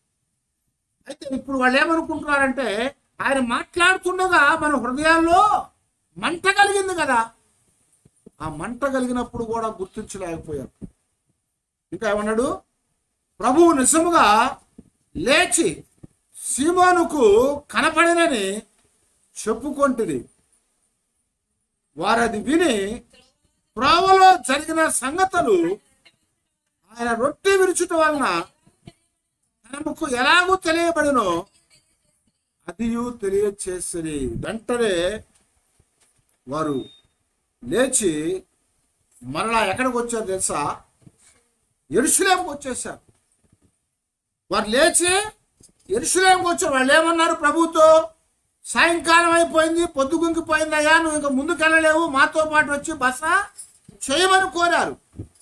అయితే ఇప్పుడు వాళ్ళు ఏమనుకుంటున్నారంటే ఆయన మాట్లాడుతుండగా మన హృదయాల్లో మంట కలిగింది కదా ఆ మంట కలిగినప్పుడు కూడా గుర్తించలేకపోయారు ఇంకా ఏమన్నాడు ప్రభువు నిజముగా లేచి సీమోనుకు కనపడినని చెప్పుకొంటిది వారు అది విని ప్రోవలో జరిగిన సంగతులు ఆయన రొట్టె విరుచుట వలన తనకు ఎలాగూ తెలియబడినో అదియు తెలియచేసి వెంటనే వారు లేచి మరలా ఎక్కడికి వచ్చారు తెలుసా ఎరుసలేంకి వచ్చేసారు వారు లేచి ఎరుసలేంకి వచ్చారు వాళ్ళు ఏమన్నారు ప్రభుతో సాయంకాలం అయిపోయింది పొద్దుగుంకిపోయింది అయ్యా నువ్వు ఇంకా ముందుకెళ్ళలేవు మాతో పాటు వచ్చి బస చేయమని కోరారు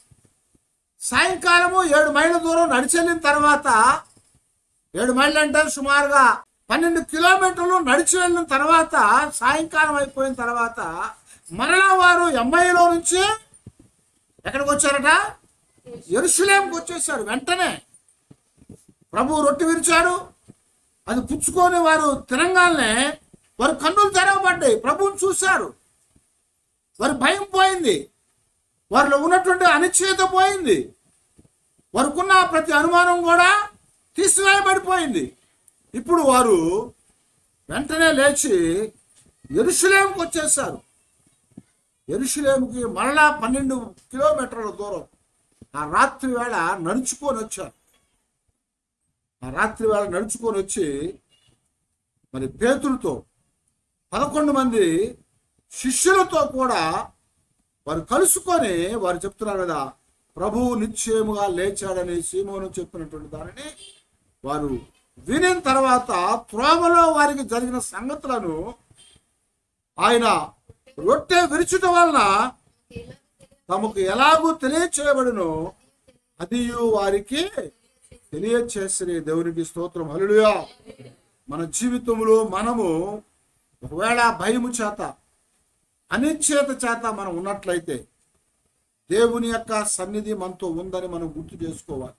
సాయంకాలము ఏడు మైళ్ళ దూరం నడిచెళ్ళిన తర్వాత ఏడు మైళ్ళు అంటే సుమారుగా పన్నెండు కిలోమీటర్లు నడిచి వెళ్ళిన తర్వాత సాయంకాలం అయిపోయిన తర్వాత మరలా వారు ఎంఐలో నుంచి ఎక్కడికి వచ్చారట ఎరుసలేంకి వచ్చేసారు వెంటనే ప్రభు రొట్టె విరిచాడు అది పుచ్చుకొని వారు తినంగానే వారు కన్నులు తెరవబడ్డాయి ప్రభువుని చూశారు వారి భయం పోయింది వారిలో ఉన్నటువంటి అనిశ్చయత పోయింది వారికున్న ప్రతి అనుమానం కూడా తీసివేయబడిపోయింది ఇప్పుడు వారు వెంటనే లేచి ఎరుసలేంకి వచ్చేసారు ఎరుసలేంకి మరలా పన్నెండు కిలోమీటర్ల దూరం ఆ రాత్రి వేళ నడుచుకొని వచ్చారు ఆ రాత్రి వేళ నడుచుకొని వచ్చి మరి పేతులతో పదకొండు మంది శిష్యులతో కూడా వారు కలుసుకొని వారు చెప్తున్నారు కదా ప్రభువు నిశ్చయముగా లేచాడని సీమోను చెప్పినటువంటి దానిని వారు వినిన తర్వాత త్రోవలో వారికి జరిగిన సంగతులను ఆయన రొట్టె విరుచుట వలన తమకు ఎలాగూ తెలియచేయబడును అది వారికి తెలియచేసిన దేవునికి స్తోత్రం హలుడుయా మన జీవితంలో మనము ఒకవేళ భయము చేత అనిశ్చేత చేత మనం ఉన్నట్లయితే దేవుని యొక్క సన్నిధి మనతో ఉందని మనం గుర్తు చేసుకోవాలి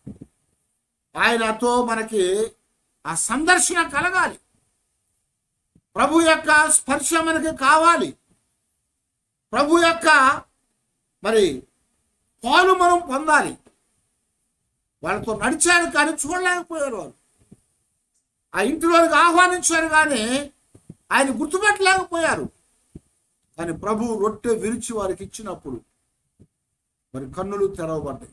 ఆయనతో మనకి ఆ సందర్శన కలగాలి ప్రభు యొక్క స్పర్శ మనకి కావాలి ప్రభు యొక్క మరి పాలు మనం పొందాలి వాళ్ళతో నడిచారు కానీ చూడలేకపోయారు వాళ్ళు ఆ ఇంటిలోకి ఆహ్వానించారు కానీ ఆయన గుర్తుపట్టలేకపోయారు కానీ ప్రభు రొట్టె విరిచి వారికి ఇచ్చినప్పుడు మరి కన్నులు తెరవబడ్డాయి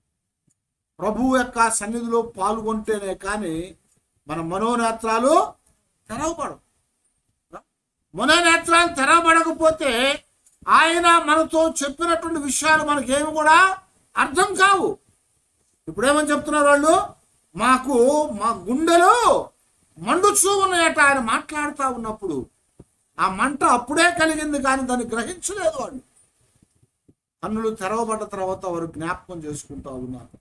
ప్రభు యొక్క సన్నిధిలో పాల్గొంటేనే కానీ మన మనోనేత్రాలు తెరవబడవు మనోనేత్రాలు తెరవబడకపోతే ఆయన మనతో చెప్పినటువంటి విషయాలు మనకేమి కూడా అర్థం కావు ఇప్పుడు ఏమని చెప్తున్నారు వాళ్ళు మాకు మా గుండెలో మండుచూ ఉన్నాయట ఆయన మాట్లాడుతూ ఉన్నప్పుడు ఆ మంట అప్పుడే కలిగింది కానీ దాన్ని గ్రహించలేదు వాళ్ళు కన్నులు తెరవబడ్డ తర్వాత వారు జ్ఞాపకం చేసుకుంటా ఉన్నారు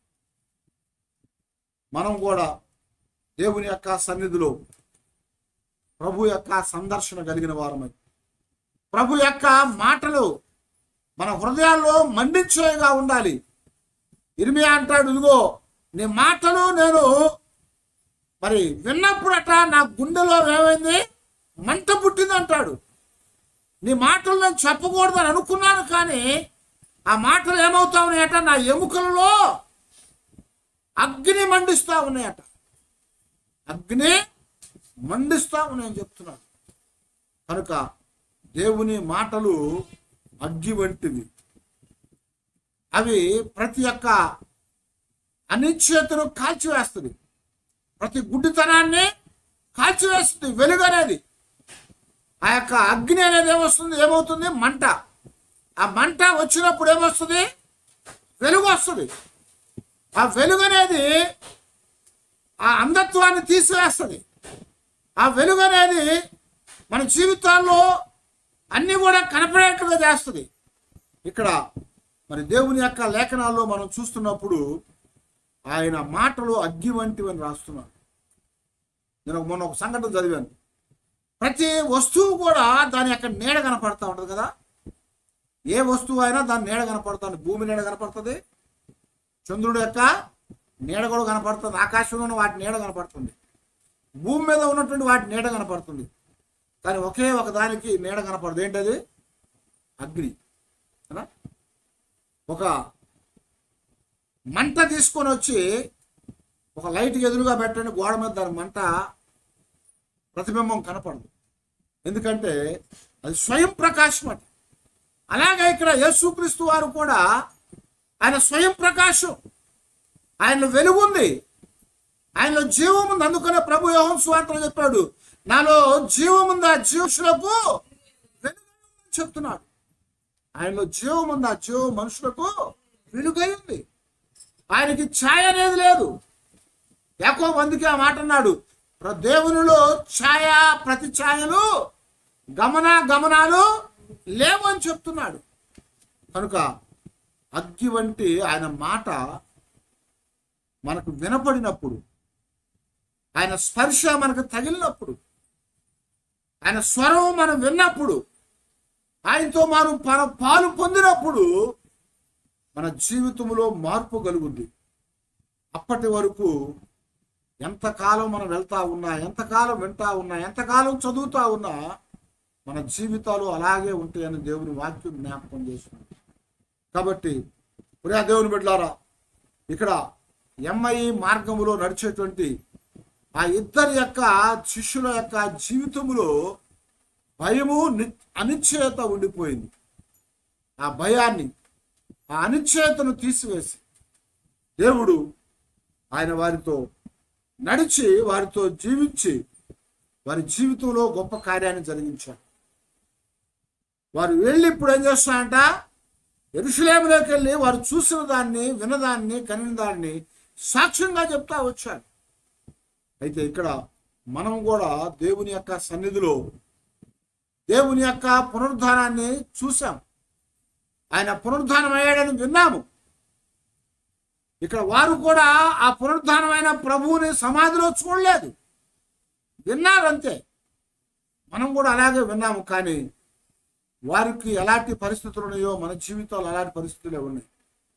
మనం కూడా దేవుని యొక్క సన్నిధిలో ప్రభు యొక్క సందర్శన కలిగిన వారమై ప్రభు యొక్క మాటలు మన హృదయాల్లో మండించేగా ఉండాలి ఇర్మియా అంటాడు ఇదిగో నీ మాటలు నేను మరి విన్నప్పుడట నా గుండెలో ఏమైంది మంట పుట్టింది అంటాడు నీ మాటలు నేను చెప్పకూడదని అనుకున్నాను కానీ ఆ మాటలు ఏమవుతా ఉన్నాయట నా ఎముకలలో అగ్ని మండిస్తా ఉన్నాయట అగ్ని మండిస్తా ఉన్నాయని చెప్తున్నాడు కనుక దేవుని మాటలు అగ్గి వంటివి అవి ప్రతి ఒక్క అనిశ్చయతను కాల్చివేస్తుంది ప్రతి గుడ్డితనాన్ని కాల్చివేస్తుంది వెలుగు అనేది ఆ యొక్క అగ్ని అనేది ఏమొస్తుంది ఏమవుతుంది మంట ఆ మంట వచ్చినప్పుడు ఏమొస్తుంది వెలుగు వస్తుంది ఆ వెలుగు అనేది ఆ అంధత్వాన్ని తీసివేస్తుంది ఆ వెలుగు అనేది మన జీవితాల్లో అన్నీ కూడా కనపడేట్టుగా చేస్తుంది ఇక్కడ మరి దేవుని యొక్క లేఖనాల్లో మనం చూస్తున్నప్పుడు ఆయన మాటలు అగ్గి వంటివని రాస్తున్నాడు నేను మొన్న ఒక సంఘటన చదివాను ప్రతి వస్తువు కూడా దాని యొక్క నీడ కనపడతా ఉంటుంది కదా ఏ వస్తువు అయినా దాని నీడ కనపడుతుంది భూమి నీడ కనపడుతుంది చంద్రుడు యొక్క నీడ కూడా కనపడుతుంది ఆకాశంలో ఉన్న వాటి నీడ కనపడుతుంది భూమి మీద ఉన్నటువంటి వాటి నీడ కనపడుతుంది కానీ ఒకే ఒక దానికి నీడ కనపడదు ఏంటది అగ్ని కదా ఒక మంట తీసుకొని వచ్చి ఒక లైట్ ఎదురుగా పెట్టండి గోడ మీద దాని మంట ప్రతిబింబం కనపడదు ఎందుకంటే అది స్వయం ప్రకాశం అట అలాగే ఇక్కడ యేసుక్రీస్తు వారు కూడా ఆయన స్వయం ప్రకాశం ఆయనలో వెలుగు ఉంది ఆయనలో జీవం ఉంది అందుకనే ప్రభు యోహన్ స్వార్థలు చెప్పాడు నాలో జీవం ఉంది ఆ జీవుషులకు వెలుగు ఉందని చెప్తున్నాడు ఆయనలో జీవం ఉంది ఆ జీవం మనుషులకు వెలుగై ఉంది ఆయనకి ఛాయ అనేది లేదు యాకో అందుకే ఆ మాట అన్నాడు ప్ర- దేవునిలో ఛాయ ప్రతి ఛాయలు గమన గమనాలు లేవు అని చెప్తున్నాడు కనుక అగ్గి వంటి ఆయన మాట మనకు వినపడినప్పుడు ఆయన స్పర్శ మనకు తగిలినప్పుడు ఆయన స్వరం మనం విన్నప్పుడు ఆయనతో మనం మన పాలు పొందినప్పుడు మన జీవితంలో మార్పు కలుగుద్ది అప్పటి వరకు ఎంతకాలం మనం వెళ్తా ఉన్నా ఎంతకాలం వింటా ఉన్నా ఎంతకాలం చదువుతా ఉన్నా మన జీవితాలు అలాగే ఉంటాయని దేవుని వాక్యం జ్ఞాపకం చేస్తుంది కాబట్టి ప్రియా దేవుని బిడ్డారా ఇక్కడ ఎంఐ మార్గములో నడిచేటువంటి ఆ ఇద్దరి యొక్క శిష్యుల యొక్క జీవితములో భయము ని- అనిశ్చయత ఉండిపోయింది ఆ భయాన్ని ఆ అనిశ్చయతను తీసివేసి దేవుడు ఆయన వారితో నడిచి వారితో జీవించి వారి జీవితంలో గొప్ప కార్యాన్ని జరిగించారు వారు వెళ్ళి ఇప్పుడు ఏం చేస్తారంట ఎరుషులేములోకి వెళ్ళి వారు చూసిన దాన్ని విన్నదాన్ని కనిన దాన్ని సాక్ష్యంగా చెప్తా వచ్చారు అయితే ఇక్కడ మనం కూడా దేవుని యొక్క సన్నిధిలో దేవుని యొక్క పునరుద్ధానాన్ని చూసాం ఆయన పునరుద్ధానం అయ్యాడని విన్నాము ఇక్కడ వారు కూడా ఆ పునరుద్ధానమైన ప్రభువుని సమాధిలో చూడలేదు విన్నారంతే మనం కూడా అలాగే విన్నాము కానీ వారికి ఎలాంటి పరిస్థితులు ఉన్నాయో మన జీవితాలు అలాంటి పరిస్థితులే ఉన్నాయి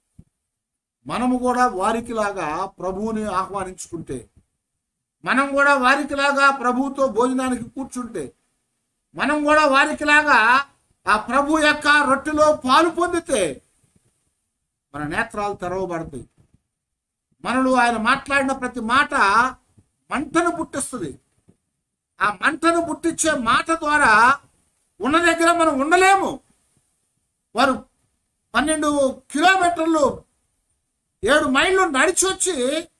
మనము కూడా వారికి లాగా ప్రభువుని ఆహ్వానించుకుంటే మనం కూడా వారికి లాగా ప్రభువుతో భోజనానికి కూర్చుంటే మనం కూడా వారికి లాగా ఆ ప్రభు యొక్క రొట్టెలో పాలు పొందితే మన నేత్రాలు తెరవబడతాయి మనలో ఆయన మాట్లాడిన ప్రతి మాట మంటను పుట్టిస్తుంది ఆ మంటను పుట్టించే మాట ద్వారా ఉన్న దగ్గర మనం ఉండలేము వారు పన్నెండు కిలోమీటర్లు ఏడు మైళ్ళు నడిచి వచ్చి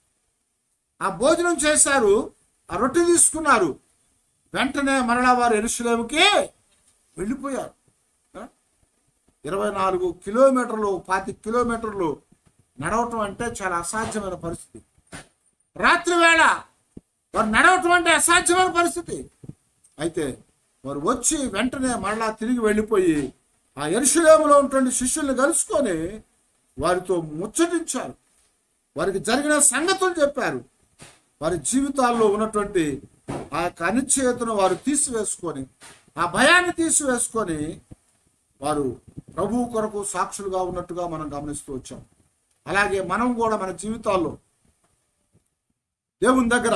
ఆ భోజనం చేశారు ఆ రొట్టె తీసుకున్నారు వెంటనే మరలా వారు ఎరుసలేముకి వెళ్ళిపోయారు ఆ? ఇరవై నాలుగు కిలోమీటర్లు పాతి కిలోమీటర్లు నడవటం అంటే చాలా అసాధ్యమైన పరిస్థితి రాత్రి వేళ వారు నడవటం అంటే అసాధ్యమైన పరిస్థితి అయితే వారు వచ్చి వెంటనే మరలా తిరిగి వెళ్ళిపోయి ఆ ఎరుషులేములో ఉన్నటువంటి శిష్యుల్ని కలుసుకొని వారితో ముచ్చటించారు వారికి జరిగిన సంగతులు చెప్పారు వారి జీవితాల్లో ఉన్నటువంటి ఆ యొక్క అనిశ్చయతను వారు తీసివేసుకొని ఆ భయాన్ని తీసివేసుకొని వారు ప్రభువు కొరకు సాక్షులుగా ఉన్నట్టుగా మనం గమనిస్తూ వచ్చాం అలాగే మనం కూడా మన జీవితాల్లో దేవుని దగ్గర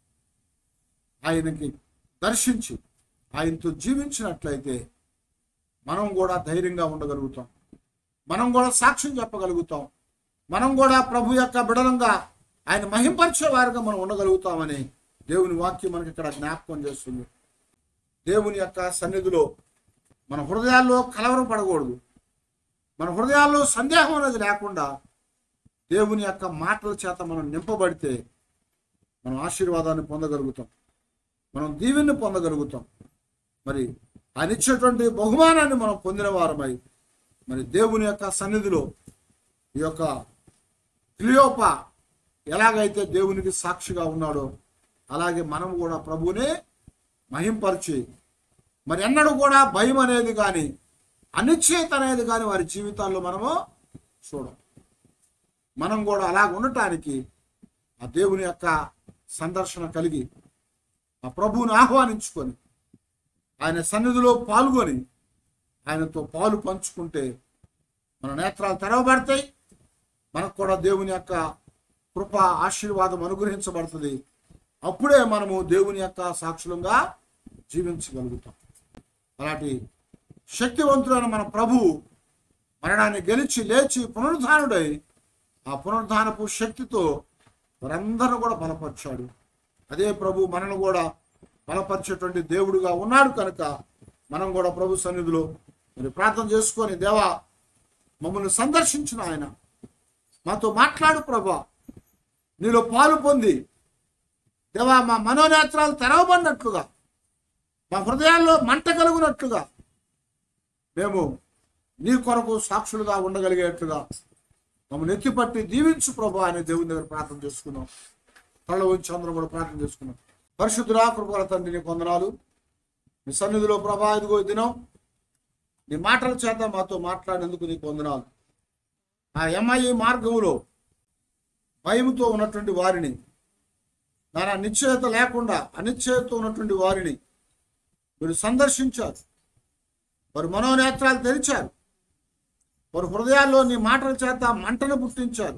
ఆయనకి దర్శించి ఆయనతో జీవించినట్లయితే మనం కూడా ధైర్యంగా ఉండగలుగుతాం మనం కూడా సాక్ష్యం చెప్పగలుగుతాం మనం కూడా ప్రభు యొక్క బిడలంగా ఆయన మహింపరిచే వారుగా మనం ఉండగలుగుతామని దేవుని వాక్యం మనకి ఇక్కడ జ్ఞాపకం చేస్తుంది దేవుని యొక్క సన్నిధిలో మన హృదయాల్లో కలవరం పడకూడదు మన హృదయాల్లో సందేహం అనేది లేకుండా దేవుని యొక్క మాటల చేత మనం నింపబడితే మనం ఆశీర్వాదాన్ని పొందగలుగుతాం మనం దీవెన్ని పొందగలుగుతాం మరి ఆయన ఇచ్చేటువంటి బహుమానాన్ని మనం పొందిన వారమై మరి దేవుని యొక్క సన్నిధిలో ఈ యొక్క క్లియోప ఎలాగైతే దేవునికి సాక్షిగా ఉన్నాడో అలాగే మనం కూడా ప్రభువునే మహింపరిచి మరి ఎన్నడూ కూడా భయం అనేది కానీ అనిశ్చయత అనేది కానీ వారి జీవితాల్లో మనము చూడం మనం కూడా అలాగ ఉండటానికి ఆ దేవుని యొక్క సందర్శన కలిగి ఆ ప్రభువుని ఆహ్వానించుకొని ఆయన సన్నిధిలో పాల్గొని ఆయనతో పాలు పంచుకుంటే మన నేత్రాలు తెరవబడతాయి మనకు కూడా దేవుని యొక్క కృప ఆశీర్వాదం అనుగ్రహించబడుతుంది అప్పుడే మనము దేవుని యొక్క సాక్షులంగా జీవించగలుగుతాం అలాంటి శక్తివంతుడైన మన ప్రభువు మరణాన్ని గెలిచి లేచి పునరుద్ధానుడై ఆ పునరుద్ధానపు శక్తితో వారందరూ కూడా బలపరిచాడు అదే ప్రభు మనను కూడా బలపరిచేటువంటి దేవుడుగా ఉన్నాడు కనుక మనం కూడా ప్రభు సన్నిధిలో మరి ప్రార్థన చేసుకొని దేవా మమ్మల్ని సందర్శించిన ఆయన మాతో మాట్లాడు ప్రభా నీలో పాలు పొంది దేవా మా మనోనేత్రాలు తెరవబడినట్లుగా మా హృదయాల్లో మంట కలుగునట్లుగా మేము నీ కొరకు సాక్షులుగా ఉండగలిగేట్లుగా మమ్మల్ని ఎత్తిపట్టి దీవించు ప్రభా అనే దేవుని దగ్గర ప్రార్థన చేసుకున్నాం కళ్ళ ఉంచి అందరం కూడా ప్రార్థన చేసుకున్నాం పరిశుద్ధురా కృపగల తండ్రి నీ వందనాలు నీ సన్నిధిలో ప్రభా ఇదిగో ఈ దినం నీ మాటల చేత మాతో మాట్లాడేందుకు నీకు వందనాలు ఆ ఎంఐ మార్గంలో భయముతో ఉన్నటువంటి వారిని నానా నిశ్చయత లేకుండా అనిశ్చయత ఉన్నటువంటి వారిని మీరు సందర్శించారు వారి మనోనేత్రాలు తెరిచారు వారి హృదయాల్లో నీ మాటల చేత మంటను పుట్టించారు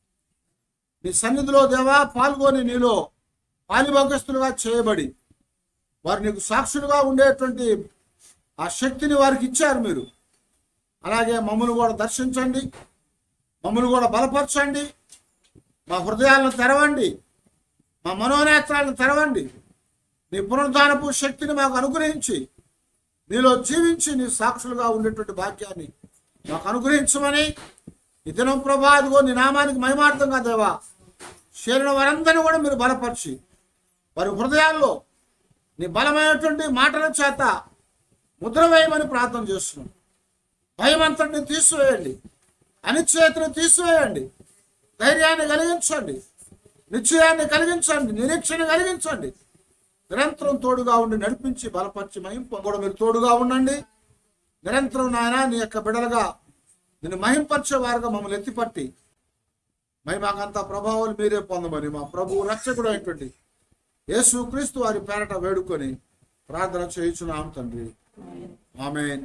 నీ సన్నిధిలో దేవా పాల్గొని నీలో పాలిభాగస్తులుగా చేయబడి వారు నీకు సాక్షులుగా ఉండేటువంటి ఆ శక్తిని వారికి ఇచ్చారు మీరు అలాగే మమ్మల్ని కూడా దర్శించండి మమ్మల్ని కూడా బలపరచండి మా హృదయాలను తెరవండి మా మనోనేత్రాలను తెరవండి నీ పునరుద్ధానపు శక్తిని మాకు అనుగ్రహించి నీలో జీవించి నీ సాక్షులుగా ఉండేటువంటి భాగ్యాన్ని మాకు అనుగ్రహించమని ఈ దినం ప్రభా అదిగో నీ నామానికి మహిమార్థంగా దేవా చేరిన వారందరినీ కూడా మీరు బలపరిచి వారి హృదయాల్లో నీ బలమైనటువంటి మాటల చేత ముద్ర వేయమని ప్రార్థన చేస్తున్నాం భయం అంతటిని తీసివేయండి అనిశ్చయతను తీసివేయండి ధైర్యాన్ని కలిగించండి నిశ్చయాన్ని కలిగించండి నిరీక్షణ కలిగించండి నిరంతరం తోడుగా ఉండి నడిపించి బలపరిచి మహింప కూడా మీరు తోడుగా ఉండండి నిరంతరం నాయన నీ యొక్క బిడలుగా నిన్ను మహింపరిచే వారుగా మమ్మల్ని ఎత్తిపట్టి మరి మాకంతా ప్రభావాలు మీరే పొందమని మా ప్రభువు రక్షకుడు అయినటువంటి యేసు క్రీస్తు వారి పేరట వేడుకొని ప్రార్థన చేయించున్నాం తండ్రి ఆమెన్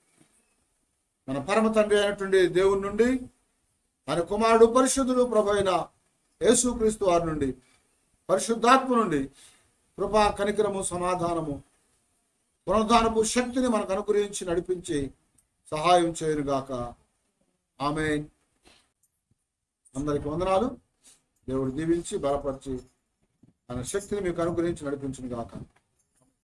మన పరమ తండ్రి అయినటువంటి దేవుని నుండి మన కుమారుడు పరిశుద్ధుడు ప్రభు అయిన యేసుక్రీస్తు వారి నుండి పరిశుద్ధాత్మ నుండి కృపా కనికరము సమాధానము పునరుద్ధానపు శక్తిని మనకు అనుగ్రహించి నడిపించి సహాయం చేయనుగాక ఆమె అందరికి వందనాలు దేవుడు దీవించి బలపరిచి ఆయన శక్తిని మీకు అనుగ్రహించి నడిపించును గాక